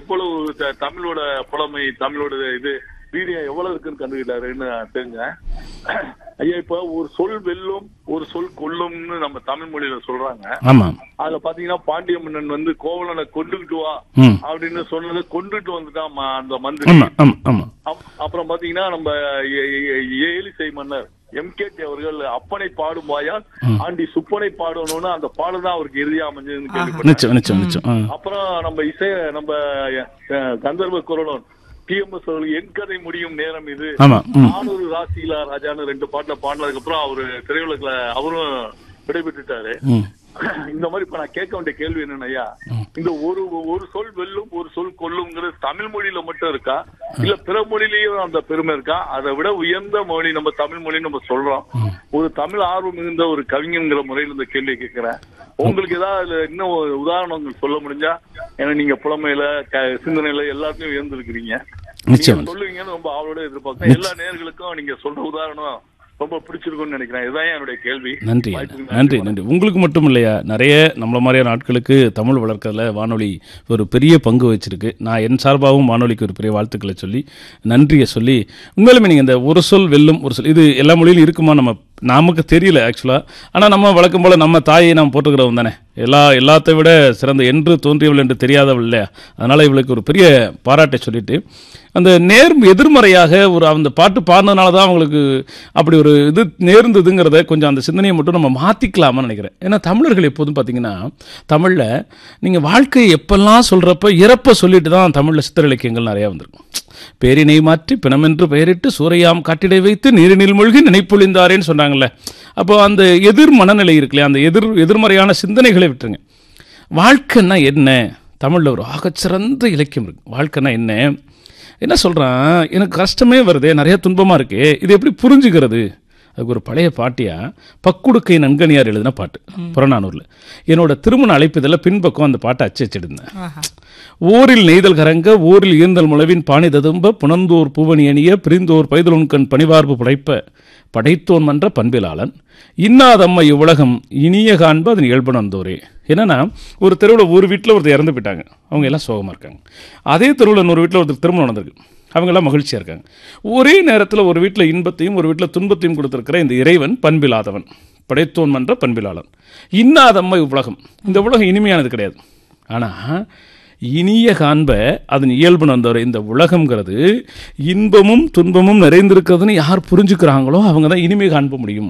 எவ்வளவு த- தமிழோட புலமை தமிழோட இது வீரியம் எவ்வளவு இருக்குன்னு கண்டுக்கிட்டாருன்னு தெரிஞ்ச ஐயா இப்ப ஒரு சொல் வெல்லும் ஒரு சொல் கொல்லும்னு நம்ம தமிழ் மொழியில சொல்றாங்க ஆமாம் அதுல பாத்தீங்கன்னா பாண்டிய மன்னன் வந்து கோவலனை கொண்டுகிட்டு வா ம் அப்படின்னு சொன்னது கொண்டுட்டு வந்துட்டான் ம- அந்த மந்திரி ஆமாம் ஆமாம் ஆமாம் அப்- அப்புறம் பாத்தீங்கன்னா நம்ம ஏ- ஏ- ஏலிசை மன்னர் எம்கேடி அவர்கள் அப்பனை பாடும் வாயால் ஆண்டி சுப்பனை பாடணும்னு அந்த பாடல் தான் அவருக்கு இறுதியா அமைஞ்சதுன்னு கேள்விப்பட்டேன் நிச்சயம் நிச்சயம் நிச்சயம் ஆ அப்புறம் நம்ம இசை நம்ம அஹ், கந்தர்வ குரலன் டிஎம்எஸ் அவர்கள் என் கதை முடியும் நேரம் இது ஆமாம் ம் நானூறு ராசிலா ராஜான்னு ரெண்டு பாட்டுல பாடினதுக்கு அப்புறம் அவரு திரையுலகில அவரும் விடைபெற்றுட்டாரு ம் இந்த மாதிரி இப்ப நான் கேட்க வேண்டிய கேள்வி என்னன்னா ஐயா இந்த ஒரு ஒரு சொல் வெல்லும் ஒரு சொல் கொல்லுங்கிறது தமிழ் மொழியில மட்டும் இருக்கா இல்ல பிற மொழியிலயும் அந்த பெருமை இருக்கா அதை விட உயர்ந்த மொழி நம்ம தமிழ் மொழி நம்ம சொல்றோம் ஒரு தமிழ் ஆர்வம் மிகுந்த ஒரு கவிஞங்கிற முறையில் இந்த கேள்வியை கேட்கிறேன் உங்களுக்கு ஏதாவது அதுல இன்னும் ஒரு உதாரணங்கள் சொல்ல முடிஞ்சா ஏன்னா நீங்க புலமையில க- சிந்தனையில எல்லாத்தையும் உயர்ந்திருக்கிறீங்க நிச்சயம். நீங்க சொல்லுவீங்கன்னு ரொம்ப ஆவலோட எதிர்பார்க்கிறேன் எல்லா நேர்களுக்கும் நீங்க சொல்ற உதாரணம் ரொம்ப பிடிச்சிருக்கும்னு நினைக்கிறேன் இதுதான் என்னுடைய கேள்வி நன்றி வாய்ப்புக்கு நன்றி நன்றி உங்களுக்கு மட்டும் இல்லையா நிறைய நம்மள மாதிரியான ஆட்களுக்கு தமிழ் வளர்க்கறதுல வானொலி ஒரு பெரிய பங்கு வச்சிருக்கு நான் என் சார்பாகவும் வானொலிக்கு ஒரு பெரிய வாழ்த்துக்களை சொல்லி நன்றியை சொல்லி உண்மையிலுமே நீங்கள் இந்த ஒரு சொல் வெல்லும் ஒரு சொல் இது எல்லா மொழியிலும் இருக்குமா நம்ம நமக்கு தெரியல ஆக்சுவலாக ஆனால் நம்ம வழக்கம் போல் நம்ம தாயை நாம் போட்டுக்கிறவங்க தானே எல்லா எல்லாத்தை விட சிறந்த என்று தோன்றியவள் என்று தெரியாதவள் இல்லையா அதனால் இவளுக்கு ஒரு பெரிய பாராட்டை சொல்லிட்டு அந்த நேர் எதிர்மறையாக ஒரு அந்த பாட்டு பாடினதுனால தான் அவங்களுக்கு அப்படி ஒரு இது நேர்ந்ததுங்கிறத கொஞ்சம் அந்த சிந்தனையை மட்டும் நம்ம மாற்றிக்கலாமான்னு நினைக்கிறேன் ஏன்னா தமிழர்கள் எப்போதும் பார்த்தீங்கன்னா தமிழில் நீங்கள் வாழ்க்கையை எப்பெல்லாம் சொல்கிறப்ப இறப்ப சொல்லிட்டு தான் தமிழில் சித்திர இலக்கியங்கள் நிறையா வந்திருக்கும் பேரினை மாற்றி பிணமென்று பெயரிட்டு சூறையாம் காட்டிடை வைத்து நீரினில் மூழ்கி நினைப்பொழிந்தாரேன்னு சொன்னாங்கல்ல அப்போ அந்த எதிர் மனநிலை இருக்குல்லையா அந்த எதிர் எதிர்மறையான சிந்தனைகளை விட்டுருங்க வாழ்க்கைன்னா என்ன தமிழில் ஒரு ஆகச்சிறந்த இலக்கியம் இருக்கு வாழ்க்கைன்னா என்ன என்ன சொல்கிறான் எனக்கு கஷ்டமே வருதே நிறைய துன்பமாக இருக்கு இது எப்படி புரிஞ்சுக்கிறது அதுக்கு ஒரு பழைய பாட்டியா பக்குடுக்கை நன்கனியார் எழுதின பாட்டு புறநானூரில் என்னோட திருமண அழைப்பதில் பின்பக்கம் அந்த பாட்டை அச்சு வச்சிருந்தேன் ஓரில் நெய்தல் கரங்க ஓரில் ஈர்ந்தல் முளவின் பாணி ததும்ப புனந்தோர் பூவணி அணிய பிரிந்தோர் பைதலுண்கண் பணிவார்பு படைப்ப படைத்தோன் மன்ற பண்பிலாளன் இன்னாதம்மா இவ்வுலகம் இனிய காண்பு அதன் இயல்புணர்ந்தோரே என்னன்னா ஒரு தெருவில் ஒரு வீட்டில் ஒருத்தர் இறந்து போயிட்டாங்க அவங்க எல்லாம் சோகமாக இருக்காங்க அதே தெருவில் இன்னொரு வீட்டில் ஒருத்தர் திருமணம் நடந்திருக்கு அவங்க எல்லாம் மகிழ்ச்சியாக இருக்காங்க ஒரே நேரத்தில் ஒரு வீட்டில் இன்பத்தையும் ஒரு வீட்டில் துன்பத்தையும் கொடுத்திருக்கிற இந்த இறைவன் பண்பிலாதவன் படைத்தோன் மன்ற பண்பிலாளன் இன்னாதம்மா இவ்வுலகம் இந்த உலகம் இனிமையானது கிடையாது ஆனால் இனிய காண்ப அதன் இயல்பு வந்தவர் இந்த உலகம்ங்கிறது இன்பமும் துன்பமும் நிறைந்திருக்கிறதுன்னு யார் புரிஞ்சுக்கிறாங்களோ அவங்க தான் இனிமை காண்ப முடியும்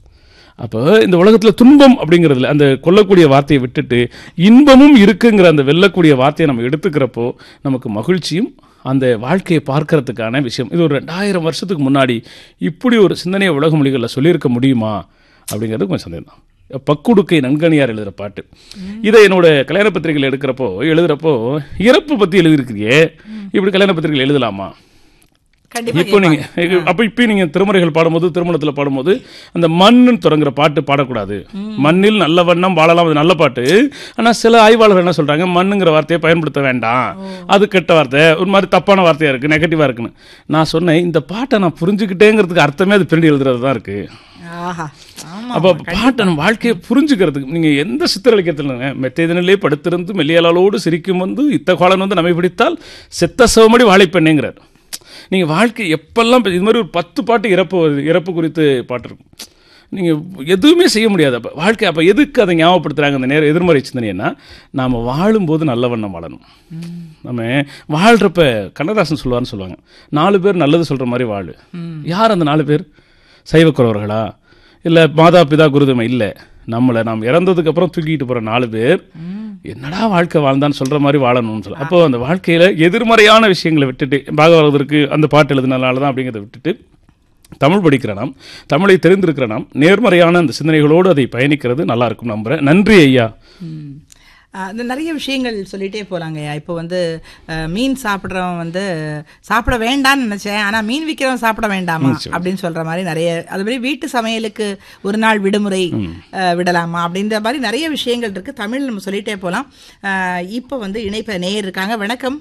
அப்போ இந்த உலகத்தில் துன்பம் அப்படிங்கிறதுல அந்த கொல்லக்கூடிய வார்த்தையை விட்டுட்டு இன்பமும் இருக்குங்கிற அந்த வெல்லக்கூடிய வார்த்தையை நம்ம எடுத்துக்கிறப்போ நமக்கு மகிழ்ச்சியும் அந்த வாழ்க்கையை பார்க்கறதுக்கான விஷயம் இது ஒரு ரெண்டாயிரம் வருஷத்துக்கு முன்னாடி இப்படி ஒரு சிந்தனையை உலக மொழிகளில் சொல்லியிருக்க முடியுமா அப்படிங்கிறது கொஞ்சம் சந்தேகம் தான் பக்குடுக்கை நன்கணியார் எழுதுகிற பாட்டு இதை என்னோட கல்யாண பத்திரிகையில் எடுக்கிறப்போ எழுதுகிறப்போ இறப்பு பற்றி எழுதியிருக்கிறியே இப்படி கல்யாண பத்திரிகையில் எழுதலாமா கண்டிப்பா இப்போ நீங்க அப்ப இப்போ நீங்க திருமுறைகள் பாடும்போது திருமணத்துல பாடும்போது அந்த மண்ணுன்னு தொடங்குற பாட்டு பாடக்கூடாது மண்ணில் நல்ல வண்ணம் வாழலாம் அது நல்ல பாட்டு ஆனா சில ஆய்வாளர்கள் என்ன சொல்றாங்க மண்ணுங்கிற வார்த்தையை பயன்படுத்த வேண்டாம் அது கெட்ட வார்த்தை ஒரு மாதிரி தப்பான வார்த்தையா இருக்கு நெகட்டிவா இருக்குன்னு நான் சொன்னேன் இந்த பாட்டை நான் புரிஞ்சுக்கிட்டேங்கிறதுக்கு அர்த்தமே அது பின்னாடி எழுதுறது தான் இருக்கு ஆஹா ஆமா அப்போ பாட்டை நம்ம வாழ்க்கையை புரிஞ்சுக்கிறதுக்கு நீங்க எந்த சித்திர இலக்கியத்தில் மெத்தைதனிலே படுத்திருந்து மெல்லியலாளோடு சிரிக்கும் வந்து இத்த காலன் வந்து நம்மை பிடித்தால் செத்த சிவமடி வாழைப்பெண்ணேங்கிறார் நீங்க வாழ்க்கை எப்பெல்லாம் இது மாதிரி ஒரு பத்து பாட்டு இறப்பு வருது, இறப்பு குறித்து பாட்டு இருக்கும் நீங்க எதுவுமே செய்ய முடியாது அப்போ வாழ்க்கை அப்போ எதுக்கு அதை ஞாபகப்படுத்துறாங்க அந்த நேரம் எதிர்மறை சிந்தனைன்னா நாம் வாழும்போது நல்ல வண்ணம் வாழணும் நம்ம வாழ்கிறப்ப கண்ணதாசன் சொல்லுவார்னு சொல்லுவாங்க நாலு பேர் நல்லது சொல்ற மாதிரி வாழு யார் அந்த நாலு பேர் சைவக்குறவர்களா இல்லை மாதா பிதா குருதமை இல்லை நம்மளை நாம் இறந்ததுக்கு அப்புறம் தூக்கிட்டு போகிற நாலு பேர் என்னடா வாழ்க்கை வாழ்ந்தான்னு சொல்கிற மாதிரி வாழணும்னு சொல்ல அப்போ அந்த வாழ்க்கையில் எதிர்மறையான விஷயங்களை விட்டுட்டு பாகவதற்கு அந்த பாட்டு எழுதுனதுனால தான் அப்படிங்கிறத விட்டுட்டு தமிழ் படிக்கிற நாம் தமிழை தெரிந்திருக்கிற நாம் நேர்மறையான அந்த சிந்தனைகளோடு அதை பயணிக்கிறது நல்லா இருக்கும் நம்புறேன் நன்றி ஐயா ம். ஆ, இந்த நிறைய விஷயங்கள் சொல்லிட்டே போலாங்கய்யா இப்போ வந்து அஹ், மீன் சாப்பிட்றவன் வந்து சாப்பிட வேண்டாம்னு நினைச்சேன் ஆனா மீன் விற்கிறவன் சாப்பிட வேண்டாமா அப்படின்னு சொல்ற மாதிரி நிறைய அது மாதிரி வீட்டு சமையலுக்கு ஒரு நாள் விடுமுறை அஹ், விடலாமா அப்படின்ற மாதிரி நிறைய விஷயங்கள் இருக்கு தமிழ் நம்ம சொல்லிட்டே போலாம் அஹ், இப்போ வந்து இணைப்ப நேயர் இருக்காங்க வணக்கம்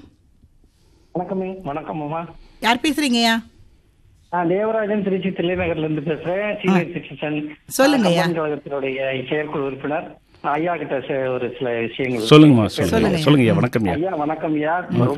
வணக்கமே வணக்கம் அம்மா யார் பேசுறீங்கய்யா நான் தேவராஜன் திருச்சி தில்லைநகர்ல இருந்து பேசுறேன் சீனியர் சிட்டிசன் சொல்லுங்க ஐயா. கழகத்தினுடைய செயற்குழு உறுப்பினர் ஐயா கிட்ட சே- ஒரு சில விஷயங்கள் சொல்லுங்கம்மா சொல்லுங்க சொல்லுங்க. சொல்லுங்க ஐயா வணக்கம் ஐயா ஐயா வணக்கம் ஐயா